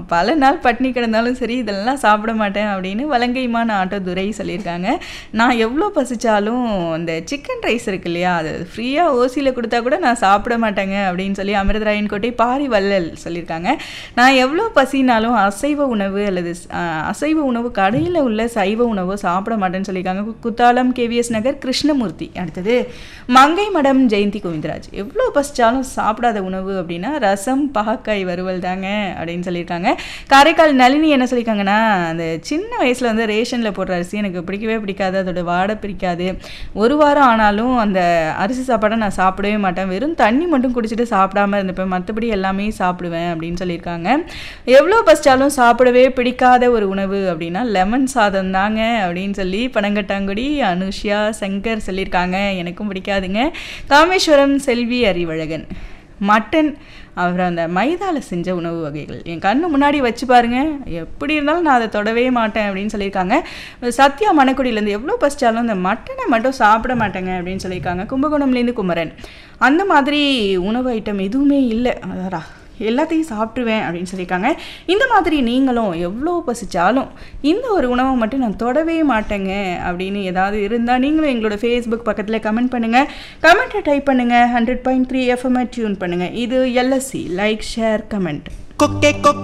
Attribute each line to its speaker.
Speaker 1: பல நாள் பட்னி கிடந்தாலும் சரி இதெல்லாம் சாப்பிட மாட்டேன் அப்படின்னு வலங்கைமான ஆட்டோ துரை சொல்லியிருக்காங்க நான் எவ்வளோ பசிச்சாலும் இந்த சிக்கன் ரைஸ் இருக்கு இல்லையா அது ஃப்ரீயாக ஓசியில் கொடுத்தா கூட நான் சாப்பிட மாட்டேங்க அப்படின்னு சொல்லி அமிர்தராயன் கோட்டை பாரி வள்ளல் சொல்லியிருக்காங்க நான் எவ்வளோ பசினாலும் அசைவ உணவு அல்லது அஹ், அசைவ உணவு கடையில் உள்ள சைவ உணவோ சாப்பிட மாட்டேன்னு சொல்லியிருக்காங்க கு- குத்தாலம் கேவிஎஸ் நகர் கிருஷ்ணமூர்த்தி அடுத்தது மங்கை மடம் ஜெயந்தி கோவிந்தராஜ் எவ்வளோ பசிச்சாலும் சாப்பிடாத உணவு அப்படின்னா ரசம் பாகக்காய் வறுவல் தாங்க அப்படின்னு சொல்லியிருக்காங்க காரைக்கால் நளினி என்ன சொல்லியிருக்காங்கன்னா அந்த சின்ன வயசில் வந்து ரேஷனில் போடுற அரிசி எனக்கு பிடிக்கவே பிடிக்காது அதோட வாடை பிடிக்காது ஒரு வாரம் ஆனாலும் அந்த அரிசி சாப்பாடை நான் சாப்பிடவே மாட்டேன் வெறும் தண்ணி மட்டும் குடிச்சிட்டு சாப்பிடாம இருந்துப்பேன் மற்றபடி எல்லாமே சாப்பிடுவேன் அப்படின்னு சொல்லியிருக்காங்க எவ்வளோ பசிச்சாலும் சாப்பிடவே பிடிக்காத ஒரு உணவு அப்படின்னா லெமன் சாதம் தாங்க அப்படின்னு சொல்லி பனங்கட்டாங்குடி அனுஷ்யா சங்கர் சொல்லியிருக்காங்க எனக்கும் பிடிக்காதுங்க காமேஸ்வரம் செல்வி அறிவழகன் மட்டன் அப்புறம் அந்த மைதால செஞ்ச உணவு வகைகள் என் கண்ணு முன்னாடி வச்சு பாருங்க எப்படி இருந்தாலும் நான் அதை தொடவே மாட்டேன் அப்படின்னு சொல்லியிருக்காங்க சத்யா மணக்குடியிலேருந்து எவ்வளோ பசிச்சாலும் அந்த மட்டனை மட்டும் சாப்பிட மாட்டேங்க அப்படின்னு சொல்லியிருக்காங்க கும்பகோணம்லேருந்து குமரன் அந்த மாதிரி உணவு ஐட்டம் எதுவுமே இல்லை அதாரா எல்லாத்தையும் சாப்பிட்ருவேன் அப்படின்னு சொல்லியிருக்காங்க இந்த மாதிரி நீங்களும் எவ்வளோ பசிச்சாலும் இந்த ஒரு உணவை மட்டும் நான் தொடவே மாட்டேங்க அப்படின்னு ஏதாவது இருந்தால் நீங்களும் எங்களோட ஃபேஸ்புக் பக்கத்தில் கமெண்ட் பண்ணுங்கள் கமெண்ட்டை டைப் பண்ணுங்கள் ஹண்ட்ரட் பாயிண்ட் த்ரீ எஃப்எம்ஐ டியூன் பண்ணுங்கள் இது எல்எஸ்சி லைக் ஷேர் கமெண்ட்
Speaker 2: கொக்கே கொக்கே